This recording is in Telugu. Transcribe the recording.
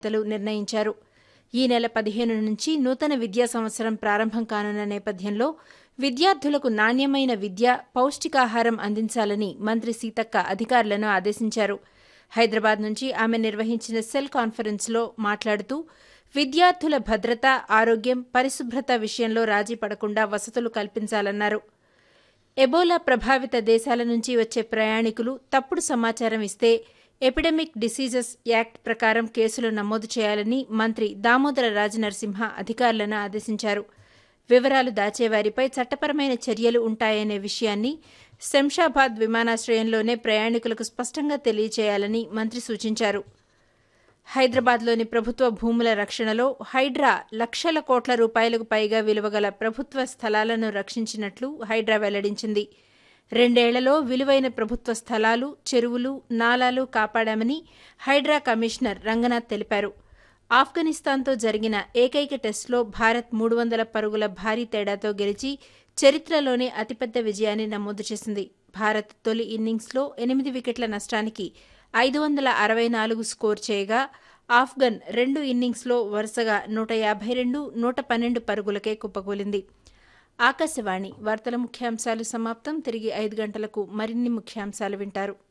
తలు నిర్ణయించారు ఈ నెల పదిహేను నుంచి నూతన విద్యా సంవత్సరం ప్రారంభం కానున్న నేపథ్యంలో విద్యార్థులకు నాణ్యమైన విద్య పౌష్టికాహారం అందించాలని మంత్రి సీతక్క అధికారులను ఆదేశించారు హైదరాబాద్ నుంచి ఆమె నిర్వహించిన సెల్ కాన్ఫరెన్స్లో మాట్లాడుతూ విద్యార్థుల భద్రత ఆరోగ్యం పరిశుభ్రత విషయంలో రాజీ పడకుండా వసతులు కల్పించాలన్నారు ఎబోలా ప్రభావిత దేశాల నుంచి వచ్చే ప్రయాణికులు తప్పుడు సమాచారం ఇస్తే ఎపిడమిక్ డిసీజెస్ యాక్ట్ ప్రకారం కేసులు నమోదు చేయాలని మంత్రి దామోదర రాజనరసింహ అధికారులను ఆదేశించారు వివరాలు దాచేవారిపై చట్టపరమైన చర్యలు ఉంటాయనే విషయాన్ని శంషాబాద్ విమానాశ్రయంలోనే ప్రయాణికులకు స్పష్టంగా తెలియచేయాలని మంత్రి సూచించారు హైదరాబాద్లోని ప్రభుత్వ భూముల రక్షణలో హైడ్రా లక్షల కోట్ల రూపాయలకు పైగా విలువగల ప్రభుత్వ స్థలాలను రక్షించినట్లు హైడ్రా వెల్లడించింది రెండేళ్లలో విలువైన ప్రభుత్వ స్థలాలు చెరువులు నాలాలు కాపాడామని హైడ్రా కమిషనర్ రంగనాథ్ తెలిపారు ఆఫ్ఘనిస్తాన్తో జరిగిన ఏకైక టెస్టులో భారత్ మూడు వందల పరుగుల భారీ తేడాతో గెలిచి చరిత్రలోనే అతిపెద్ద విజయాన్ని నమోదు చేసింది భారత్ తొలి ఇన్నింగ్స్లో ఎనిమిది వికెట్ల నష్టానికి ఐదు వందల అరవై నాలుగు స్కోర్ చేయగా ఆఫ్ఘన్ రెండు ఇన్నింగ్స్లో వరుసగా నూట యాభై రెండు నూట పన్నెండు పరుగులకే కుప్పకూలింది ఆకాశవాణి వార్తల ముఖ్యాంశాలు సమాప్తం తిరిగి ఐదు గంటలకు మరిన్ని ముఖ్యాంశాలు వింటారు